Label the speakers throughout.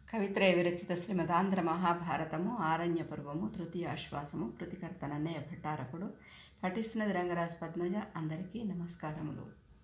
Speaker 1: కవిత్రయ విరచిత శ్రీమదాంధ్ర మహాభారతము ఆరణ్య పర్వము తృతీయ ఆశ్వాసము కృతికర్త నన్నయ్య భట్టారకుడు పఠిస్తున్నది రంగరాజు పద్మజ అందరికీ నమస్కారములు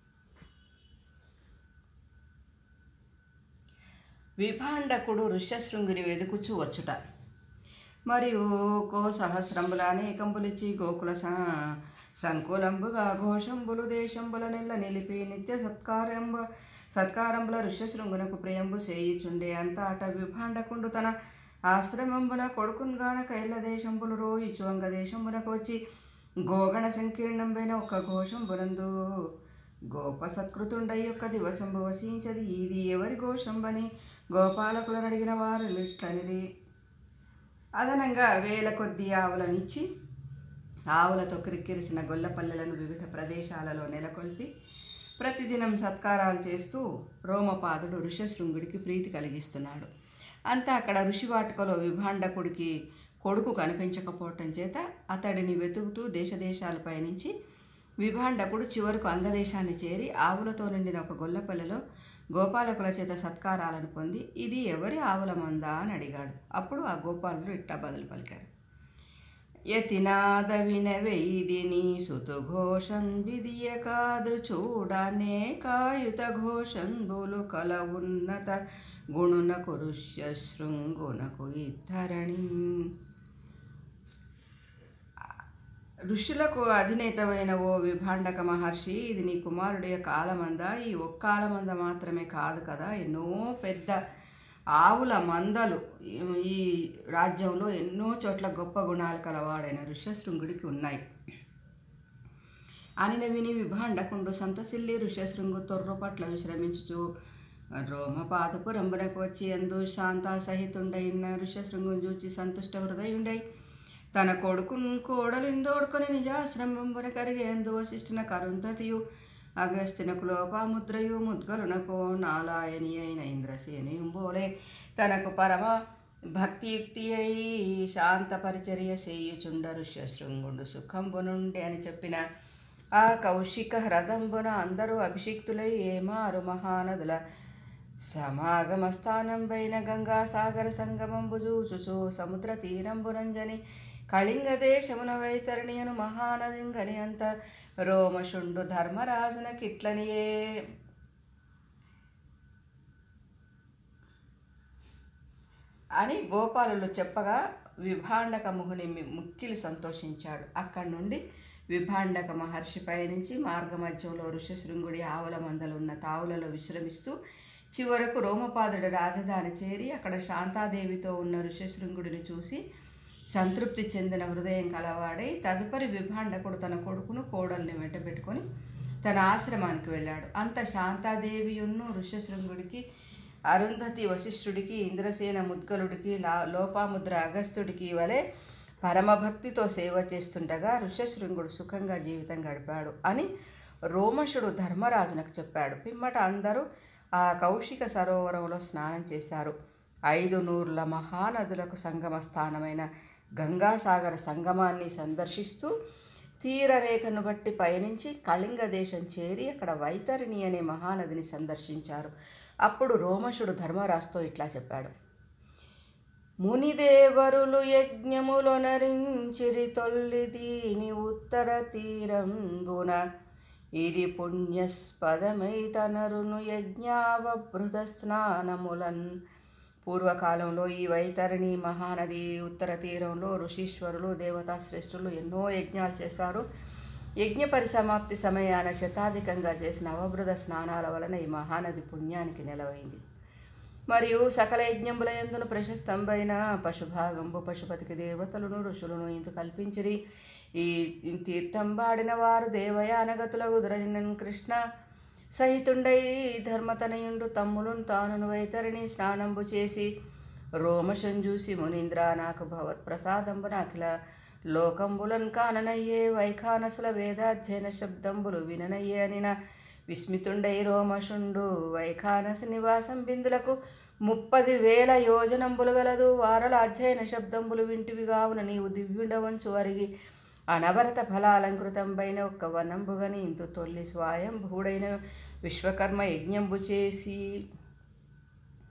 Speaker 1: విభాండకుడు ఋష్యశృంగుని వెదుకుచూ వచ్చుట మరియు కో సహస్రంబుల అనేకంబులిచ్చి గోకుల స- సంకులంబుగా ఘోషంబులు దేశంబుల నెల్ల నిలిపి నిత్య సత్కార్యంబు సత్కారంబుల ఋష్యశృంగునకు ప్రియంబు చేయుచుండే అంత అట విభాండకుండు తన ఆశ్రమంబున కొడుకున్గాన కైల దేశంబులు రోయిచు అంగ దేశంబునకు వచ్చి గోగణ సంకీర్ణంబైన ఒక ఘోషంబునందు గోప సత్కృతుండై యొక్క దివసంబు వసించది ఇది ఎవరి ఘోషంబని గోపాలకులను అడిగిన వారు ఇట్లనిది అదనంగా వేల కొద్ది ఆవులనిచ్చి ఆవులతో క్రిక్కిరిసిన గొల్లపల్లెలను వివిధ ప్రదేశాలలో నెలకొల్పి ప్రతిదినం సత్కారాలు చేస్తూ రోమపాదుడు ఋషశృంగుడికి ప్రీతి కలిగిస్తున్నాడు అంతా అక్కడ ఋషివాటికలో విభాండకుడికి కొడుకు కనిపించకపోవటం చేత అతడిని వెతుకుతూ దేశదేశాలు పయనించి విభాండకుడు చివరకు అంగదేశాన్ని చేరి ఆవులతో నిండిన ఒక గొల్లపల్లెలో గోపాలకుల చేత సత్కారాలను పొంది ఇది ఎవరి ఆవుల మందా అని అడిగాడు అప్పుడు ఆ గోపాలుడు ఇట్టా బదులు పలికారు యతినాద వినవెయిది నీ సుతుఘోషం విధియ కాదు చూడనే కాయుత ఘోషంబులు కల ఉన్నత గుణునకు ఋష్య శృంగునకు ఇద్దరణి ఋషులకు అధినేతమైన ఓ విభాండక మహర్షి ఇది నీ కుమారుడి యొక్క ఆలమంద ఈ ఒక్క ఆలమంద మాత్రమే కాదు కదా ఎన్నో పెద్ద ఆవుల మందలు ఈ- ఈ రాజ్యంలో ఎన్నో చోట్ల గొప్ప గుణాలు కలవాడైన ఋష్యశృంగుడికి ఉన్నాయి అనిన విని విభాండకుండు సంతసిల్లి ఋష్యశృంగు తొర్ర పట్ల విశ్రమించుచు రోమపాదపు రంభనకు వచ్చి ఎందు శాంత సహితుండైన ఋష్యశృంగుని చూచి సంతుష్ట హృదయుండై తన కొడుకును కోడలిందోడుకొని నిజాశ్రమంబున కరిగే ఎందు వశిష్ఠున కరుంధతియు అగస్తినకు లోపాముద్రయు ముద్గలునకు నాలాయని అయిన ఇంద్రసేనియుంబోలే తనకు పరమ భక్తియుక్తి అయి శాంత పరిచర్య చేయుచుండ ఋష్యశృంగుండు సుఖంబునుండి అని చెప్పిన ఆ కౌశిక హ్రదంబున అందరూ అభిషిక్తులై ఏమారు మహానదుల సమాగమస్థానంబైన గంగాసాగర సంగమంబు చూచుచు సముద్ర తీరంబునంజని కళింగ దేశమున వైతరణియను మహానదింగని అంత రోమశుండు ధర్మరాజున కిట్లనియే అని గోపాలులు చెప్పగా విభాండక ముహుని మి- ముక్కిలి సంతోషించాడు అక్కడి నుండి విభాండక మహర్షి పయనించి మార్గమధ్యంలో ఋషశృంగుడి ఆవుల మందలున్న తావులలో విశ్రమిస్తూ చివరకు రోమపాదుడి రాజధాని చేరి అక్కడ శాంతాదేవితో ఉన్న ఋషశృంగుడిని చూసి సంతృప్తి చెందిన హృదయం కలవాడై తదుపరి విభాండకుడు తన కొడుకును కోడల్ని వెంటబెట్టుకొని తన ఆశ్రమానికి వెళ్ళాడు అంత శాంతాదేవియున్ను ఋషశృంగుడికి అరుంధతి వశిష్ఠుడికి ఇంద్రసేన ముద్గలుడికి లా లోపాముద్ర అగస్త్యుడికి వలె పరమభక్తితో సేవ చేస్తుండగా ఋషశృంగుడు సుఖంగా జీవితం గడిపాడు అని రోమశుడు ధర్మరాజునకు చెప్పాడు పిమ్మట అందరూ ఆ కౌశిక సరోవరంలో స్నానం చేశారు ఐదు నూర్ల మహానదులకు సంగమ స్థానమైన గంగాసాగర సంగమాన్ని సందర్శిస్తూ తీరరేఖను బట్టి పయనించి కళింగ దేశం చేరి అక్కడ వైతరిణి అనే మహానదిని సందర్శించారు అప్పుడు రోమశుడు ధర్మరాజుతో ఇట్లా చెప్పాడు మునిదేవరులు యజ్ఞములొనరించిరి తొల్లి దీని ఉత్తర తీరంబున ఇది పుణ్యస్పదమై తనరును యజ్ఞావభృత స్నానములన్ పూర్వకాలంలో ఈ వైతరిణి మహానది ఉత్తర తీరంలో ఋషీశ్వరులు దేవతా శ్రేష్ఠులు ఎన్నో యజ్ఞాలు చేశారు యజ్ఞ పరిసమాప్తి సమయాన శతాధికంగా చేసిన అవబృత స్నానాల వలన ఈ మహానది పుణ్యానికి నెలవైంది మరియు సకల యజ్ఞంబుల ఎందును ప్రశస్తంబైన పశుభాగంబు పశుపతికి దేవతలను ఋషులను ఇందు కల్పించిరి ఈ తీర్థంబాడిన వారు దేవయానగతుల ఉదరనిన్ కృష్ణ సహితుండై ధర్మతనయుండు తమ్ములున్ తానును వైతరిని స్నానంబు చేసి రోమశం చూసి మునీంద్ర నాకు భవత్ ప్రసాదంబున అఖిల లోకంబులన్ కాననయ్యే వైఖానసుల వేదాధ్యయన శబ్దంబులు విననయ్యే అనిన విస్మితుండై రోమశుండు వైఖానస నివాసం బిందులకు ముప్పది వేల యోజనంబులు గలదు వారల అధ్యయన శబ్దంబులు వింటివి కావున నీవు దివ్యుండవంచు అరిగి అనవరత ఫలాలంకృతంపైన ఒక్క వనంబుగని ఇంతు తొల్లి స్వయం భూడైన విశ్వకర్మ యజ్ఞంబు చేసి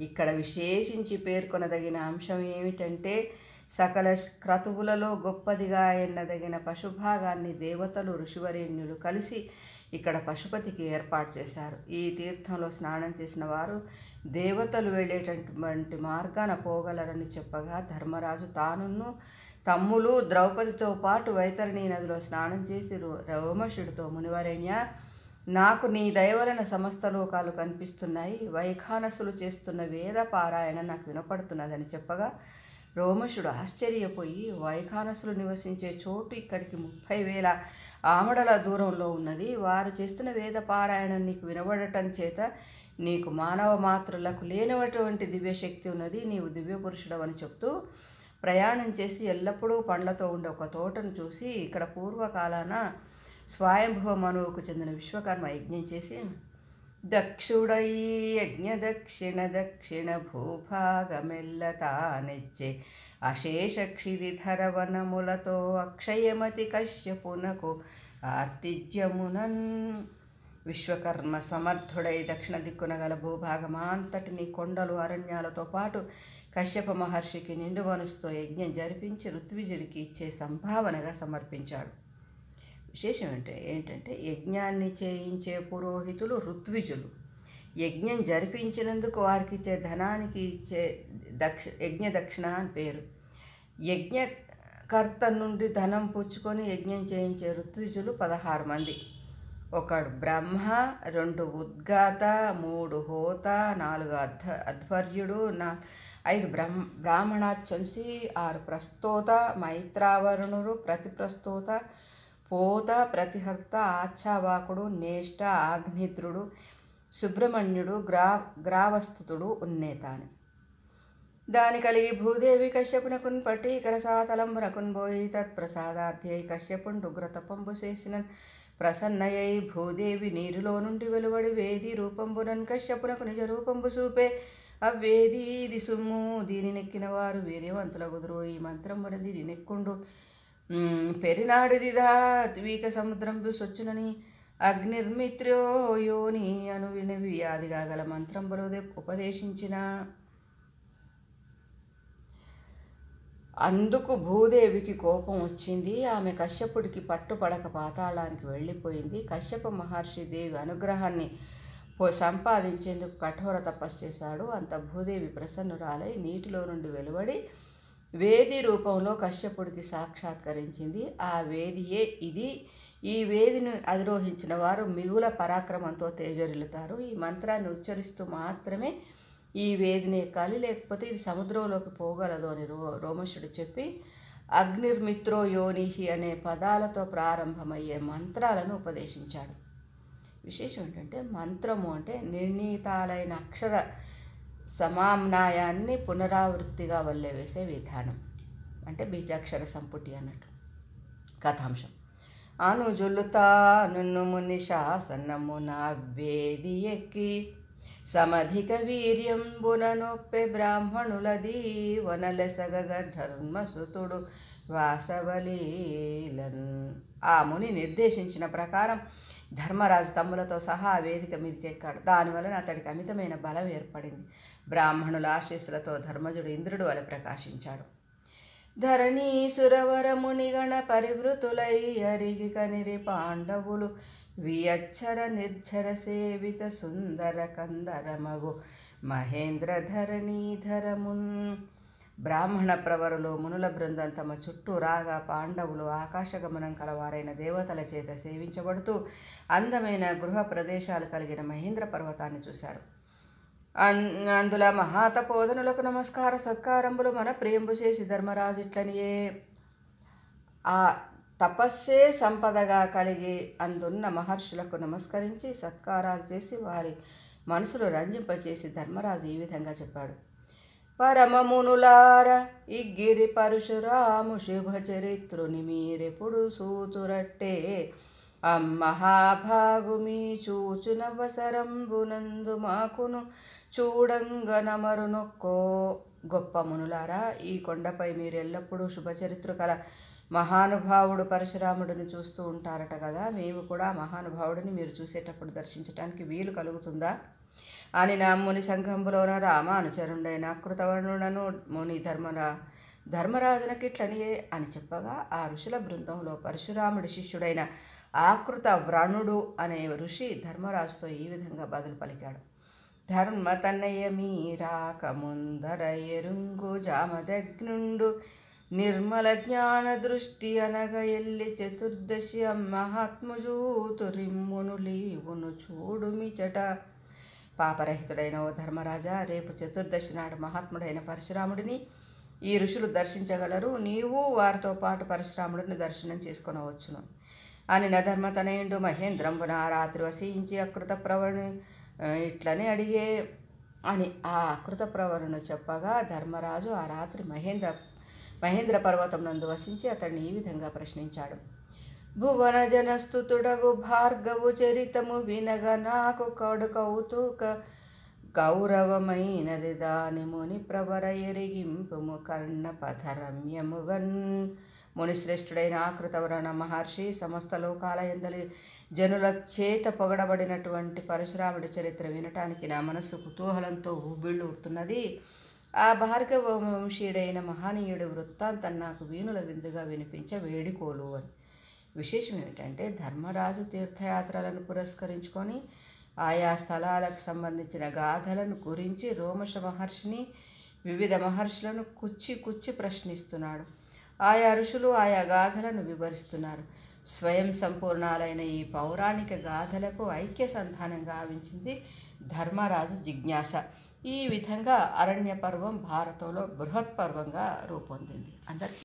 Speaker 1: ఇక్కడ విశేషించి పేర్కొనదగిన అంశం ఏమిటంటే సకల క్రతువులలో గొప్పదిగా ఎన్నదగిన పశుభాగాన్ని దేవతలు ఋషివరేణ్యులు కలిసి ఇక్కడ పశుపతికి ఏర్పాటు చేశారు ఈ తీర్థంలో స్నానం చేసిన వారు దేవతలు వెళ్ళేటటువంటి మార్గాన పోగలరని చెప్పగా ధర్మరాజు తానును తమ్ములు ద్రౌపదితో పాటు వైతరణి నదిలో స్నానం చేసి రో- రోమశుడితో మునివరేణ్య నాకు నీ దయవలన సమస్త లోకాలు కనిపిస్తున్నాయి వైఖానసులు చేస్తున్న వేద పారాయణ నాకు వినపడుతున్నదని చెప్పగా రోమశుడు ఆశ్చర్యపోయి వైఖానసులు నివసించే చోటు ఇక్కడికి ముప్పై వేల ఆమడల దూరంలో ఉన్నది వారు చేస్తున్న వేద పారాయణం నీకు వినబడటం చేత నీకు మానవ మాతృలకు లేనటువంటి దివ్యశక్తి ఉన్నది నీవు దివ్య పురుషుడవని చెప్తూ ప్రయాణం చేసి ఎల్లప్పుడూ పండ్లతో ఉండే ఒక తోటను చూసి ఇక్కడ పూర్వకాలాన స్వయంభవ మనువుకు చెందిన విశ్వకర్మ యజ్ఞం చేసి దక్షుడై యజ్ఞ దక్షిణ దక్షిణ భూభాగమెల్ల తానెచ్చే అశేష క్షిదిధర వనములతో అక్షయమతి కశ్యపునకు ఆర్తిజ్యమునన్ విశ్వకర్మ సమర్థుడై దక్షిణ దిక్కున గల భూభాగమాంతటిని కొండలు అరణ్యాలతో పాటు కశ్యప మహర్షికి నిండు మనసుతో యజ్ఞం జరిపించి ఋత్విజుడికి ఇచ్చే సంభావనగా సమర్పించాడు విశేషం ఏంటంటే ఏంటంటే యజ్ఞాన్ని చేయించే పురోహితులు ఋత్విజులు యజ్ఞం జరిపించినందుకు వారికి ఇచ్చే ధనానికి ఇచ్చే దక్ష యజ్ఞ దక్షిణ అని పేరు యజ్ఞకర్త నుండి ధనం పుచ్చుకొని యజ్ఞం చేయించే ఋత్విజులు పదహారు మంది ఒకడు బ్రహ్మ రెండు ఉద్గాత మూడు హోత నాలుగు అధ్వ అధ్వర్యుడు నా ఐదు బ్రహ్మ బ్రాహ్మణాచంసి ఆరు ప్రస్తోత మైత్రావరుణుడు ప్రతిప్రస్తోత పోత ప్రతిహర్త ఆచ్ఛావాకుడు నేష్ట ఆగ్నిద్రుడు సుబ్రహ్మణ్యుడు గ్రా గ్రావస్తుతుడు ఉన్నేతాని దాని కలిగి భూదేవి కశ్యపునకున్ పట్టి కరసాతలంబునకున్ పోయి తత్ప్రసాదార్థ్యై కశ్యపుండు ఉగ్రతపంబు చేసిన ప్రసన్నయై భూదేవి నీరులో నుండి వెలువడి వేది రూపంబునన్ కశ్యపునకు నిజ రూపంబు చూపే అవ్వేది ఇది సుమ్ము దీని నెక్కిన వారు వీర్యవంతుల కుదురు ఈ మంత్రమున దీని నెక్కుండు మ్, పెరినాడిదిదా ద్వీక సముద్రంబు సొచ్చునని అగ్నిర్మిత్రో యోని అను వినవి ఆదిగా గల మంత్రంబులో ఉపదేశించిన అందుకు భూదేవికి కోపం వచ్చింది ఆమె కశ్యపుడికి పట్టుపడక పాతాళానికి వెళ్ళిపోయింది కశ్యప మహర్షి దేవి అనుగ్రహాన్ని పో సంపాదించేందుకు కఠోర తపస్సు చేశాడు అంత భూదేవి ప్రసన్నురాలై నీటిలో నుండి వెలువడి వేది రూపంలో కశ్యపుడికి సాక్షాత్కరించింది ఆ వేదియే ఇది ఈ వేదిని అధిరోహించిన వారు మిగుల పరాక్రమంతో తేజరిల్లుతారు ఈ మంత్రాన్ని ఉచ్చరిస్తూ మాత్రమే ఈ వేదిని ఎక్కాలి లేకపోతే ఇది సముద్రంలోకి పోగలదు అని రో రోమశుడు చెప్పి అగ్నిర్మిత్రో యోనిహి అనే పదాలతో ప్రారంభమయ్యే మంత్రాలను ఉపదేశించాడు విశేషం ఏంటంటే మంత్రము అంటే నిర్ణీతాలైన అక్షర సమామ్నాయాన్ని పునరావృత్తిగా వల్లే వేసే విధానం అంటే బీజాక్షర సంపుటి అన్నట్టు కథాంశం అనుజులుతా నున్ను ముని శాసనమున వేది ఎక్కి సమధిక వీర్యంబున నొప్పె బ్రాహ్మణులది వనలెసగగ ధర్మసుతుడు వాసవలీలన్ ఆ ముని నిర్దేశించిన ప్రకారం ధర్మరాజు తమ్ములతో సహా ఆ వేదిక మీదకి ఎక్కాడు దానివలన అతడికి అమితమైన బలం ఏర్పడింది బ్రాహ్మణుల ఆశీస్సులతో ధర్మజుడు ఇంద్రుడు వలె ప్రకాశించాడు ధరణీ సురవరమునిగణ పరివృతులై అరిగి కనిరి పాండవులు వియచ్చర నిర్ఝర సేవిత సుందర కందరమగు మహేంద్ర ధరణీధరమున్ బ్రాహ్మణ ప్రవరులు మునుల బృందం తమ చుట్టూ రాగా పాండవులు ఆకాశగమనం కలవారైన దేవతల చేత సేవించబడుతూ అందమైన గృహ ప్రదేశాలు కలిగిన మహేంద్ర పర్వతాన్ని చూశారు అన్- అందులో మహాతపోధనులకు నమస్కార సత్కారంబులు మన ప్రియంబు చేసి ధర్మరాజు ఇట్లనియే ఆ తపస్సే సంపదగా కలిగి అందున్న మహర్షులకు నమస్కరించి సత్కారాలు చేసి వారి మనసులు రంజింపచేసి ధర్మరాజు ఈ విధంగా చెప్పాడు పరమమునులార ఇగ్గిరి పరశురాము శుభ చరిత్రుని మీరెప్పుడు సూతురట్టే అమ్మహాభాగు మీ చూచునవసరంబునందు మాకును చూడంగనమరు నొక్కో గొప్ప మునులారా ఈ కొండపై మీరు ఎల్లప్పుడూ శుభచరిత్ర కల మహానుభావుడు పరశురాముడిని చూస్తూ ఉంటారట కదా మేము కూడా మహానుభావుడిని మీరు చూసేటప్పుడు దర్శించడానికి వీలు కలుగుతుందా అని నా ముని సంఘంబులోన రామానుచరుండైన కృతవర్ణుడను ముని ధర్మరా ధర్మరాజునకిట్లనియే అని చెప్పగా ఆ ఋషుల బృందంలో పరశురాముడి శిష్యుడైన ఆకృత వ్రణుడు అనే ఋషి ధర్మరాజుతో ఈ విధంగా బదులు పలికాడు ధర్మ తన్నయ మీరాక ముందర ఎరుంగు జామదగ్నుండు నిర్మల జ్ఞాన దృష్టి అనగ ఎల్లి చతుర్దశి మహాత్ముజూతురిమ్మును లీవును చూడు మిచట పాపరహితుడైన ఓ ధర్మరాజా రేపు చతుర్దశి నాడు మహాత్ముడైన పరశురాముడిని ఈ ఋషులు దర్శించగలరు నీవు వారితో పాటు పరశురాముడిని దర్శనం చేసుకొనవచ్చును అని నధర్మతనయుడు మహేంద్రంబున ఆ రాత్రి వసించి అకృత ప్రవణి ఇట్లని అడిగే అని ఆ అకృత ప్రవరును చెప్పగా ధర్మరాజు ఆ రాత్రి మహేంద్ర మహేంద్ర పర్వతం నందు వసించి అతన్ని ఈ విధంగా ప్రశ్నించాడు భువన జనస్తుతుడగు భార్గవు చరితము వినగ నాకు కడు కౌతుక గౌరవమైనది దాని ముని ప్రవర ఎరిగింపుము కర్ణపథరమ్యముగన్ మునిశ్రేష్ఠుడైన ఆకృతవరణ మహర్షి సమస్త లోకాల ఎందలి జనుల చేత పొగడబడినటువంటి పరశురాముడి చరిత్ర వినటానికి నా మనస్సు కుతూహలంతో ఊబిళ్ళూరుతున్నది ఆ భార్గవ వంశీయుడైన మహనీయుడి వృత్తాంతం నాకు వీణుల విందుగా వినిపించ వేడికోలు అని విశేషం ఏమిటంటే ధర్మరాజు తీర్థయాత్రలను పురస్కరించుకొని ఆయా స్థలాలకు సంబంధించిన గాథలను గురించి రోమశ మహర్షిని వివిధ మహర్షులను కుచ్చి కుచ్చి ప్రశ్నిస్తున్నాడు ఆయా ఋషులు ఆయా గాథలను వివరిస్తున్నారు స్వయం సంపూర్ణాలైన ఈ పౌరాణిక గాథలకు ఐక్య సంధానం గావించింది ధర్మరాజు జిజ్ఞాస ఈ విధంగా అరణ్య పర్వం భారతంలో బృహత్ పర్వంగా రూపొందింది అందరికీ